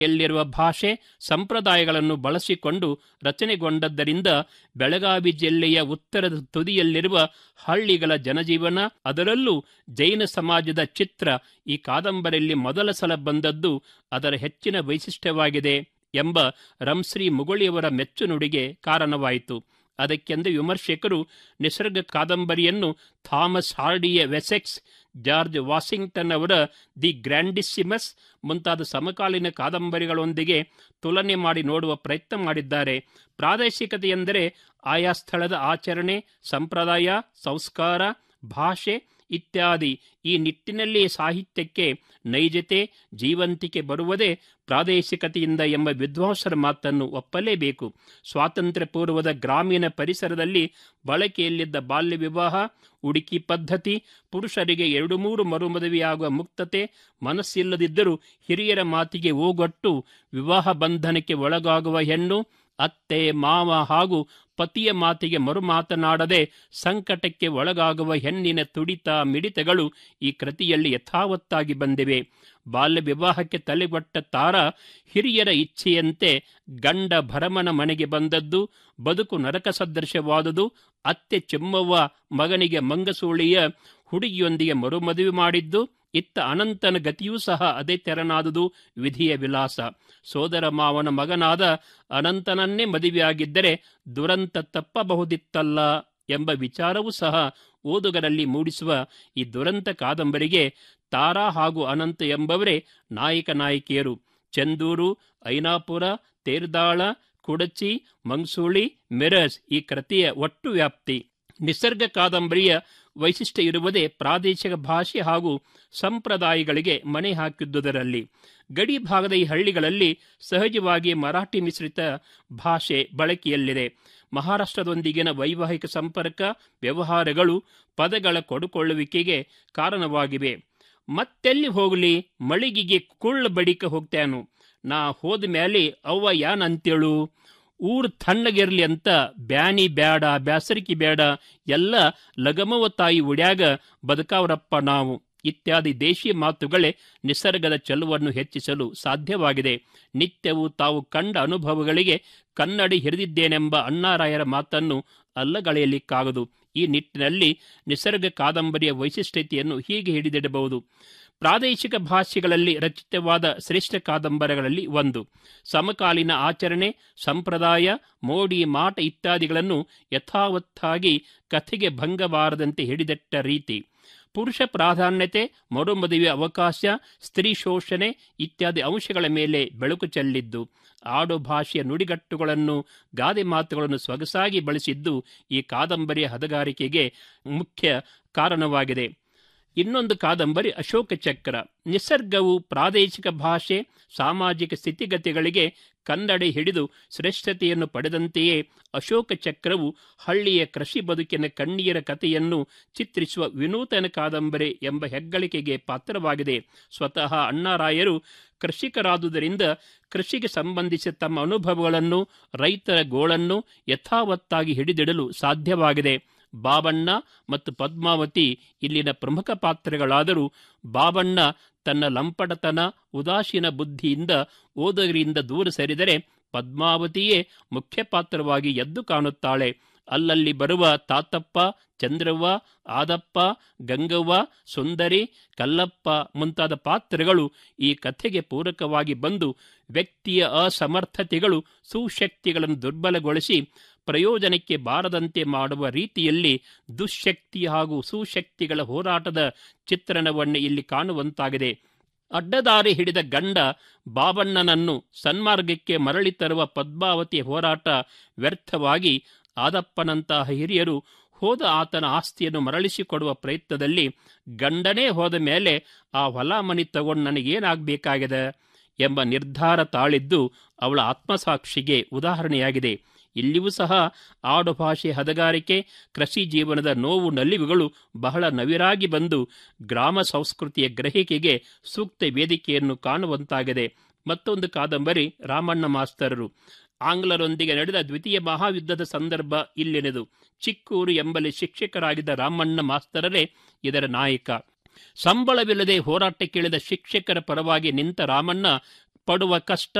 ಎಲ್ಲಿರುವ ಭಾಷೆ ಸಂಪ್ರದಾಯಗಳನ್ನು ಬಳಸಿಕೊಂಡು ರಚನೆಗೊಂಡದ್ದರಿಂದ ಬೆಳಗಾವಿ ಜಿಲ್ಲೆಯ ಉತ್ತರದ ತುದಿಯಲ್ಲಿರುವ ಹಳ್ಳಿಗಳ ಜನಜೀವನ ಅದರಲ್ಲೂ ಜೈನ ಸಮಾಜದ ಚಿತ್ರ ಈ ಕಾದಂಬರಿಯಲ್ಲಿ ಮೊದಲ ಸಲ ಬಂದದ್ದು ಅದರ ಹೆಚ್ಚಿನ ವೈಶಿಷ್ಟ್ಯವಾಗಿದೆ ಎಂಬ ರಂಶ್ರೀ ಮುಗುಳಿಯವರ ಮೆಚ್ಚುನುಡಿಗೆ ಕಾರಣವಾಯಿತು ಅದಕ್ಕೆಂದು ವಿಮರ್ಶಕರು ನಿಸರ್ಗ ಕಾದಂಬರಿಯನ್ನು ಥಾಮಸ್ ಹಾರ್ಡಿಯ ವೆಸೆಕ್ಸ್ ಜಾರ್ಜ್ ವಾಷಿಂಗ್ಟನ್ ಅವರ ದಿ ಗ್ರ್ಯಾಂಡಿಸಿಮಸ್ ಮುಂತಾದ ಸಮಕಾಲೀನ ಕಾದಂಬರಿಗಳೊಂದಿಗೆ ತುಲನೆ ಮಾಡಿ ನೋಡುವ ಪ್ರಯತ್ನ ಮಾಡಿದ್ದಾರೆ ಪ್ರಾದೇಶಿಕತೆ ಎಂದರೆ ಆಯಾ ಸ್ಥಳದ ಆಚರಣೆ ಸಂಪ್ರದಾಯ ಸಂಸ್ಕಾರ ಭಾಷೆ ಇತ್ಯಾದಿ ಈ ನಿಟ್ಟಿನಲ್ಲಿ ಸಾಹಿತ್ಯಕ್ಕೆ ನೈಜತೆ ಜೀವಂತಿಕೆ ಬರುವುದೇ ಪ್ರಾದೇಶಿಕತೆಯಿಂದ ಎಂಬ ವಿದ್ವಾಂಸರ ಮಾತನ್ನು ಒಪ್ಪಲೇಬೇಕು ಸ್ವಾತಂತ್ರ್ಯ ಪೂರ್ವದ ಗ್ರಾಮೀಣ ಪರಿಸರದಲ್ಲಿ ಬಳಕೆಯಲ್ಲಿದ್ದ ಬಾಲ್ಯ ವಿವಾಹ ಉಡುಕಿ ಪದ್ಧತಿ ಪುರುಷರಿಗೆ ಎರಡು ಮೂರು ಮರುಮದುವೆಯಾಗುವ ಮುಕ್ತತೆ ಮನಸ್ಸಿಲ್ಲದಿದ್ದರೂ ಹಿರಿಯರ ಮಾತಿಗೆ ಓಗೊಟ್ಟು ವಿವಾಹ ಬಂಧನಕ್ಕೆ ಒಳಗಾಗುವ ಹೆಣ್ಣು ಅತ್ತೆ ಮಾವ ಹಾಗೂ ಪತಿಯ ಮಾತಿಗೆ ಮರು ಮಾತನಾಡದೆ ಸಂಕಟಕ್ಕೆ ಒಳಗಾಗುವ ಹೆಣ್ಣಿನ ತುಡಿತ ಮಿಡಿತಗಳು ಈ ಕೃತಿಯಲ್ಲಿ ಯಥಾವತ್ತಾಗಿ ಬಂದಿವೆ ಬಾಲ್ಯ ವಿವಾಹಕ್ಕೆ ತಲೆಗೊಟ್ಟ ತಾರ ಹಿರಿಯರ ಇಚ್ಛೆಯಂತೆ ಗಂಡ ಭರಮನ ಮನೆಗೆ ಬಂದದ್ದು ಬದುಕು ನರಕ ಸದೃಶವಾದುದು ಅತ್ತೆ ಚೆಮ್ಮವ್ವ ಮಗನಿಗೆ ಮಂಗಸೂಳಿಯ ಹುಡುಗಿಯೊಂದಿಗೆ ಮರುಮದುವೆ ಮಾಡಿದ್ದು ಇತ್ತ ಅನಂತನ ಗತಿಯೂ ಸಹ ಅದೇ ತೆರನಾದುದು ವಿಧಿಯ ವಿಲಾಸ ಸೋದರ ಮಾವನ ಮಗನಾದ ಅನಂತನನ್ನೇ ಮದುವೆಯಾಗಿದ್ದರೆ ದುರಂತ ತಪ್ಪಬಹುದಿತ್ತಲ್ಲ ಎಂಬ ವಿಚಾರವೂ ಸಹ ಓದುಗರಲ್ಲಿ ಮೂಡಿಸುವ ಈ ದುರಂತ ಕಾದಂಬರಿಗೆ ತಾರಾ ಹಾಗೂ ಅನಂತ ಎಂಬವರೇ ನಾಯಕ ನಾಯಕಿಯರು ಚಂದೂರು ಐನಾಪುರ ತೇರ್ದಾಳ ಕುಡಚಿ ಮಂಗ್ಸೂಳಿ ಮೆರಸ್ ಈ ಕೃತಿಯ ಒಟ್ಟು ವ್ಯಾಪ್ತಿ ನಿಸರ್ಗ ಕಾದಂಬರಿಯ ವೈಶಿಷ್ಟ್ಯ ಇರುವುದೇ ಪ್ರಾದೇಶಿಕ ಭಾಷೆ ಹಾಗೂ ಸಂಪ್ರದಾಯಗಳಿಗೆ ಮಣೆ ಹಾಕಿದ್ದುದರಲ್ಲಿ ಗಡಿ ಭಾಗದ ಈ ಹಳ್ಳಿಗಳಲ್ಲಿ ಸಹಜವಾಗಿ ಮರಾಠಿ ಮಿಶ್ರಿತ ಭಾಷೆ ಬಳಕೆಯಲ್ಲಿದೆ ಮಹಾರಾಷ್ಟ್ರದೊಂದಿಗಿನ ವೈವಾಹಿಕ ಸಂಪರ್ಕ ವ್ಯವಹಾರಗಳು ಪದಗಳ ಕೊಡುಕೊಳ್ಳುವಿಕೆಗೆ ಕಾರಣವಾಗಿವೆ ಮತ್ತೆಲ್ಲಿ ಹೋಗಲಿ ಮಳಿಗೆಗೆ ಕುಳ್ಳ ಬಡಿಕ ಹೋಗ್ತೇನು ನಾ ಹೋದ ಮೇಲೆ ಅವ್ವ ಯಾನ್ ಅಂತೇಳು ಊರು ತಣ್ಣಗಿರ್ಲಿ ಅಂತ ಬ್ಯಾನಿ ಬ್ಯಾಡ ಬ್ಯಾಸರಿಕೆ ಬೇಡ ಎಲ್ಲ ಲಗಮವ ತಾಯಿ ಉಡ್ಯಾಗ ಬದುಕಾವ್ರಪ್ಪ ನಾವು ಇತ್ಯಾದಿ ದೇಶಿ ಮಾತುಗಳೇ ನಿಸರ್ಗದ ಚೆಲುವನ್ನು ಹೆಚ್ಚಿಸಲು ಸಾಧ್ಯವಾಗಿದೆ ನಿತ್ಯವೂ ತಾವು ಕಂಡ ಅನುಭವಗಳಿಗೆ ಕನ್ನಡಿ ಹಿರಿದಿದ್ದೇನೆಂಬ ಅಣ್ಣಾರಾಯರ ಮಾತನ್ನು ಅಲ್ಲಗಳೆಯಲಿಕ್ಕಾಗದು ಈ ನಿಟ್ಟಿನಲ್ಲಿ ನಿಸರ್ಗ ಕಾದಂಬರಿಯ ವೈಶಿಷ್ಟ್ಯತೆಯನ್ನು ಹೀಗೆ ಹಿಡಿದಿಡಬಹುದು ಪ್ರಾದೇಶಿಕ ಭಾಷೆಗಳಲ್ಲಿ ರಚಿತವಾದ ಶ್ರೇಷ್ಠ ಕಾದಂಬರಿಗಳಲ್ಲಿ ಒಂದು ಸಮಕಾಲೀನ ಆಚರಣೆ ಸಂಪ್ರದಾಯ ಮೋಡಿ ಮಾಟ ಇತ್ಯಾದಿಗಳನ್ನು ಯಥಾವತ್ತಾಗಿ ಕಥೆಗೆ ಭಂಗಬಾರದಂತೆ ಹಿಡಿದಿಟ್ಟ ರೀತಿ ಪುರುಷ ಪ್ರಾಧಾನ್ಯತೆ ಮರುಮದುವೆ ಅವಕಾಶ ಸ್ತ್ರೀ ಶೋಷಣೆ ಇತ್ಯಾದಿ ಅಂಶಗಳ ಮೇಲೆ ಬೆಳಕು ಚೆಲ್ಲಿದ್ದು ಆಡು ಭಾಷೆಯ ನುಡಿಗಟ್ಟುಗಳನ್ನು ಗಾದೆ ಮಾತುಗಳನ್ನು ಸೊಗಸಾಗಿ ಬಳಸಿದ್ದು ಈ ಕಾದಂಬರಿಯ ಹದಗಾರಿಕೆಗೆ ಮುಖ್ಯ ಕಾರಣವಾಗಿದೆ ಇನ್ನೊಂದು ಕಾದಂಬರಿ ಅಶೋಕ ಚಕ್ರ ನಿಸರ್ಗವು ಪ್ರಾದೇಶಿಕ ಭಾಷೆ ಸಾಮಾಜಿಕ ಸ್ಥಿತಿಗತಿಗಳಿಗೆ ಕನ್ನಡಿ ಹಿಡಿದು ಶ್ರೇಷ್ಠತೆಯನ್ನು ಪಡೆದಂತೆಯೇ ಅಶೋಕ ಚಕ್ರವು ಹಳ್ಳಿಯ ಕೃಷಿ ಬದುಕಿನ ಕಣ್ಣೀರ ಕಥೆಯನ್ನು ಚಿತ್ರಿಸುವ ವಿನೂತನ ಕಾದಂಬರಿ ಎಂಬ ಹೆಗ್ಗಳಿಕೆಗೆ ಪಾತ್ರವಾಗಿದೆ ಸ್ವತಃ ಅಣ್ಣಾರಾಯರು ಕೃಷಿಕರಾದುದರಿಂದ ಕೃಷಿಗೆ ಸಂಬಂಧಿಸಿದ ತಮ್ಮ ಅನುಭವಗಳನ್ನು ರೈತರ ಗೋಳನ್ನು ಯಥಾವತ್ತಾಗಿ ಹಿಡಿದಿಡಲು ಸಾಧ್ಯವಾಗಿದೆ ಬಾಬಣ್ಣ ಮತ್ತು ಪದ್ಮಾವತಿ ಇಲ್ಲಿನ ಪ್ರಮುಖ ಪಾತ್ರಗಳಾದರೂ ಬಾಬಣ್ಣ ತನ್ನ ಲಂಪಟತನ ಉದಾಸೀನ ಬುದ್ಧಿಯಿಂದ ಓದುಗರಿಂದ ದೂರ ಸರಿದರೆ ಪದ್ಮಾವತಿಯೇ ಮುಖ್ಯ ಪಾತ್ರವಾಗಿ ಎದ್ದು ಕಾಣುತ್ತಾಳೆ ಅಲ್ಲಲ್ಲಿ ಬರುವ ತಾತಪ್ಪ ಚಂದ್ರವ್ವ ಆದಪ್ಪ ಗಂಗವ್ವ ಸುಂದರಿ ಕಲ್ಲಪ್ಪ ಮುಂತಾದ ಪಾತ್ರಗಳು ಈ ಕಥೆಗೆ ಪೂರಕವಾಗಿ ಬಂದು ವ್ಯಕ್ತಿಯ ಅಸಮರ್ಥತೆಗಳು ಸುಶಕ್ತಿಗಳನ್ನು ದುರ್ಬಲಗೊಳಿಸಿ ಪ್ರಯೋಜನಕ್ಕೆ ಬಾರದಂತೆ ಮಾಡುವ ರೀತಿಯಲ್ಲಿ ದುಶ್ಶಕ್ತಿ ಹಾಗೂ ಸುಶಕ್ತಿಗಳ ಹೋರಾಟದ ಚಿತ್ರಣವನ್ನು ಇಲ್ಲಿ ಕಾಣುವಂತಾಗಿದೆ ಅಡ್ಡದಾರಿ ಹಿಡಿದ ಗಂಡ ಬಾಬಣ್ಣನನ್ನು ಸನ್ಮಾರ್ಗಕ್ಕೆ ಮರಳಿ ತರುವ ಪದ್ಮಾವತಿಯ ಹೋರಾಟ ವ್ಯರ್ಥವಾಗಿ ಆದಪ್ಪನಂತಹ ಹಿರಿಯರು ಹೋದ ಆತನ ಆಸ್ತಿಯನ್ನು ಮರಳಿಸಿಕೊಡುವ ಪ್ರಯತ್ನದಲ್ಲಿ ಗಂಡನೇ ಹೋದ ಮೇಲೆ ಆ ಹೊಲ ಮನಿ ತಗೊಂಡು ನನಗೇನಾಗಬೇಕಾಗಿದೆ ಎಂಬ ನಿರ್ಧಾರ ತಾಳಿದ್ದು ಅವಳ ಆತ್ಮಸಾಕ್ಷಿಗೆ ಉದಾಹರಣೆಯಾಗಿದೆ ಇಲ್ಲಿಯೂ ಸಹ ಆಡು ಭಾಷೆ ಹದಗಾರಿಕೆ ಕೃಷಿ ಜೀವನದ ನೋವು ನಲಿವುಗಳು ಬಹಳ ನವಿರಾಗಿ ಬಂದು ಗ್ರಾಮ ಸಂಸ್ಕೃತಿಯ ಗ್ರಹಿಕೆಗೆ ಸೂಕ್ತ ವೇದಿಕೆಯನ್ನು ಕಾಣುವಂತಾಗಿದೆ ಮತ್ತೊಂದು ಕಾದಂಬರಿ ರಾಮಣ್ಣ ಮಾಸ್ತರರು ಆಂಗ್ಲರೊಂದಿಗೆ ನಡೆದ ದ್ವಿತೀಯ ಮಹಾಯುದ್ಧದ ಸಂದರ್ಭ ಇಲ್ಲೆನೆದು ಚಿಕ್ಕೂರು ಎಂಬಲ್ಲಿ ಶಿಕ್ಷಕರಾಗಿದ್ದ ರಾಮಣ್ಣ ಮಾಸ್ತರರೇ ಇದರ ನಾಯಕ ಸಂಬಳವಿಲ್ಲದೆ ಹೋರಾಟಕ್ಕಿಳಿದ ಶಿಕ್ಷಕರ ಪರವಾಗಿ ನಿಂತ ರಾಮಣ್ಣ ಪಡುವ ಕಷ್ಟ